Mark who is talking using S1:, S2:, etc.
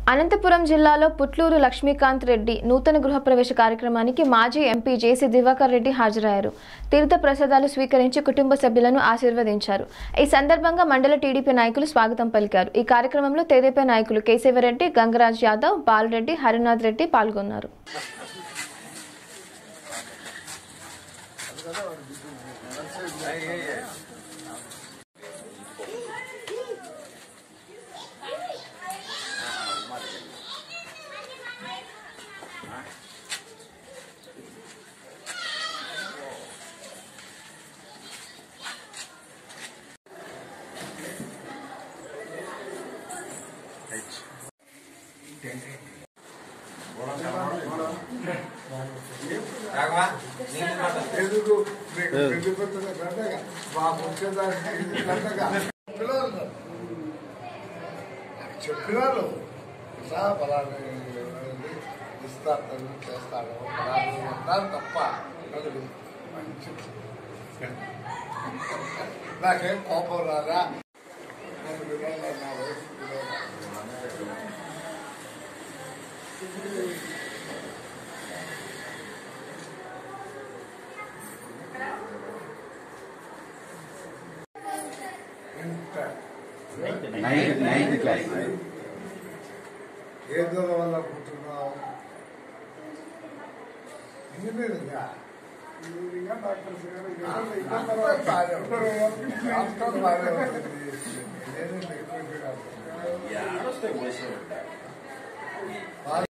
S1: అనంతపురం జిల్లాలో పుట్లూరు లక్ష్మీకాంత్ రెడ్డి నూతన గృహప్రవేశ కార్యక్రమానికి మాజీ ఎంపీ జేసీ దివాకర్ రెడ్డి హాజరయ్యారు తీర్థ ప్రసాదాలు స్వీకరించి కుటుంబ సభ్యులను ఆశీర్వదించారు ఈ సందర్భంగా మండల టీడీపీ నాయకులు స్వాగతం పలికారు ఈ కార్యక్రమంలో తెదేపా నాయకులు కేశవరెడ్డి గంగరాజ్ యాదవ్ బాలరెడ్డి హరినాథ్ రెడ్డి పాల్గొన్నారు
S2: ఎందుకు మీకు పెళ్లిపత్రిక దండగా మా ముఖ్యదానికి దండగా పిల్లలు చెప్పినారు ఇలా ఫలాని ఇస్తాడు చేస్తాడు ఫలాని అన్నారు తప్ప నలుగురు మంచి నాకేం కోపం రాదా నేను వినోదా నా వయసు వినోదా ఎంత
S3: నైన్త్ నైన్త్ క్లాస్
S2: ఏ దూరం వల్ల పుట్టున్నావు ఇంజనీరింగా డాక్టర్ బాగానే ఉంటుంది. డాక్టర్ బాగానే ఉంటుంది. ఇంజనీరింగ్ ఎక్కువ కాదు.